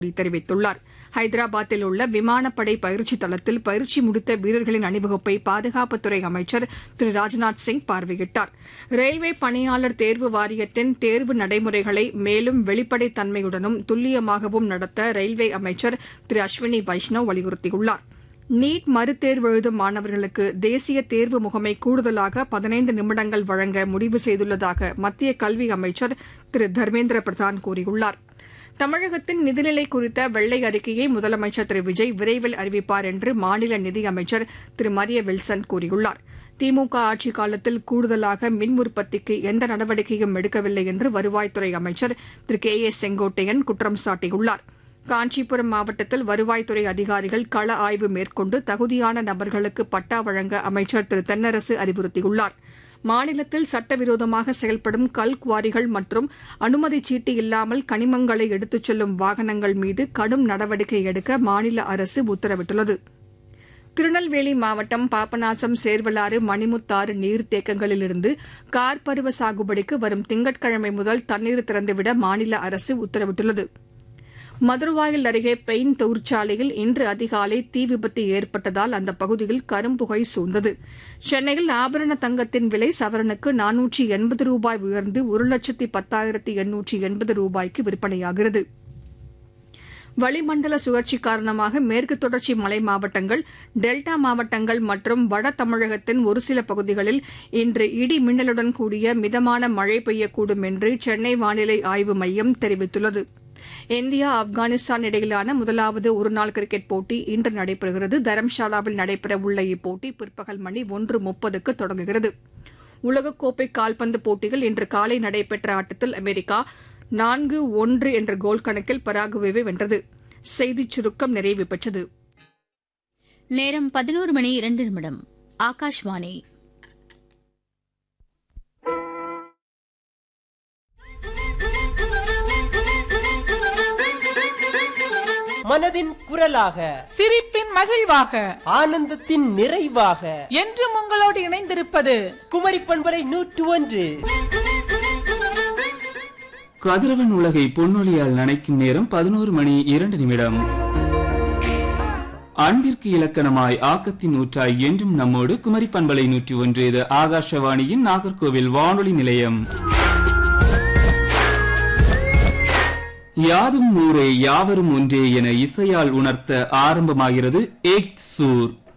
தெரிவித்துள்ளார் ஹைதராபாத்தில் உள்ள விமானப்படை பயிற்சி தளத்தில் பயிற்சி முடித்த வீரர்களின் அணிவகுப்பை பாதுகாப்புத்துறை அமைச்சர் திரு ராஜ்நாத் சிங் பார்வையிட்டார் ரயில்வே பணியாளர் தேர்வு வாரியத்தின் தேர்வு நடைமுறைகளை மேலும் வெளிப்படைத் தன்மையுடனும் துல்லியமாகவும் நடத்த ரயில்வே அமைச்சர் திரு அஸ்வினி வைஷ்ணவ் வலியுறுத்தியுள்ளார் நீட் மறுதேர்வு எழுதும் மாணவர்களுக்கு தேசிய தேர்வு முகமை கூடுதலாக பதினைந்து நிமிடங்கள் வழங்க முடிவு செய்துள்ளதாக மத்திய கல்வி அமைச்சர் திரு தர்மேந்திர பிரதான் கூறியுள்ளார் தமிழகத்தின் நிதிநிலை குறித்த வெள்ளை அறிக்கையை முதலமைச்சர் திரு விஜய் விரைவில் அறிவிப்பார் என்று மாநில நிதியமைச்சர் திரு மரிய வில்சன் கூறியுள்ளார் திமுக ஆட்சிக் காலத்தில் கூடுதலாக மின் உற்பத்திக்கு எந்த நடவடிக்கையும் எடுக்கவில்லை என்று வருவாய்த்துறை அமைச்சர் திரு கே ஏ செங்கோட்டையன் குற்றம் சாட்டியுள்ளார் காஞ்சிபுரம் மாவட்டத்தில் வருவாய்த்துறை அதிகாரிகள் கள ஆய்வு மேற்கொண்டு தகுதியான நபர்களுக்கு பட்டா வழங்க அமைச்சர் திரு தென்னரசு அறிவுறுத்தியுள்ளார் மாநிலத்தில் சட்டவிரோதமாக செயல்படும் கல் குவாரிகள் மற்றும் அனுமதிச் சீட்டு இல்லாமல் கனிமங்களை எடுத்துச் செல்லும் வாகனங்கள் மீது கடும் நடவடிக்கை எடுக்க மாநில அரசு உத்தரவிட்டுள்ளது திருநெல்வேலி மாவட்டம் பாபநாசம் சேர்வலாறு மணிமுத்தாறு நீர்த்தேக்கங்களிலிருந்து கார் பருவ சாகுபடிக்கு வரும் திங்கட்கிழமை முதல் தண்ணீர் திறந்துவிட மாநில அரசு உத்தரவிட்டுள்ளது மதுரவாயல் அருகே பெயின் தொழிற்சாலையில் இன்று அதிகாலை தீ விபத்து ஏற்பட்டதால் அந்த பகுதியில் கரும்புகை சூழ்ந்தது சென்னையில் ஆபரண தங்கத்தின் விலை சவரனுக்கு நானூற்றி எண்பது ரூபாய் உயர்ந்து ஒரு லட்சத்தி பத்தாயிரத்தி எண்ணூற்றி எண்பது ரூபாய்க்கு விற்பனையாகிறது வளிமண்டல சுழற்சி காரணமாக மேற்கு தொடர்ச்சி மலை மாவட்டங்கள் டெல்டா மாவட்டங்கள் மற்றும் வட தமிழகத்தின் ஒரு சில பகுதிகளில் இன்று இடி மின்னலுடன் கூடிய மிதமான மழை பெய்யக்கூடும் என்று சென்னை வானிலை ஆய்வு மையம் தெரிவித்துள்ளது இந்தியா ஆப்கானிஸ்தான் இடையிலான முதலாவது ஒருநாள் கிரிக்கெட் போட்டி இன்று நடைபெறுகிறது தரம்ஷாலாவில் நடைபெறவுள்ள இப்போட்டி பிற்பகல் மணி ஒன்று முப்பதுக்கு தொடங்குகிறது உலகக்கோப்பை கால்பந்து போட்டியில் இன்று காலை நடைபெற்ற ஆட்டத்தில் அமெரிக்கா நான்கு ஒன்று என்ற கோல் கணக்கில் பராகுவேவை வென்றது செய்திச் சுருக்கம் நிறைவு பெற்றது நேரம் பதினோரு மணி இரண்டு நிமிடம் ஆகாஷ்வாணி மனதின் குரலாக சிரிப்பின் மகிழ்வாக ஆனந்தத்தின் நிறைவாக என்றும் உங்களோடு இணைந்திருப்பது குமரி பண்பரை நூற்று ஒன்று கதிரவன் உலகை பொன்னொழியால் நனைக்கும் நேரம் பதினோரு மணி இரண்டு நிமிடம் அன்பிற்கு இலக்கணமாய் ஆக்கத்தின் ஊற்றாய் என்றும் நம்மோடு குமரி பண்பலை நூற்றி ஒன்று இது ஆகாஷவாணியின் நாகர்கோவில் வானொலி நிலையம் யாதும் ஊரே யாவரும் ஒன்றே என இசையால் உணர்த்த ஆரம்பமாகிறது ஏக் சூர்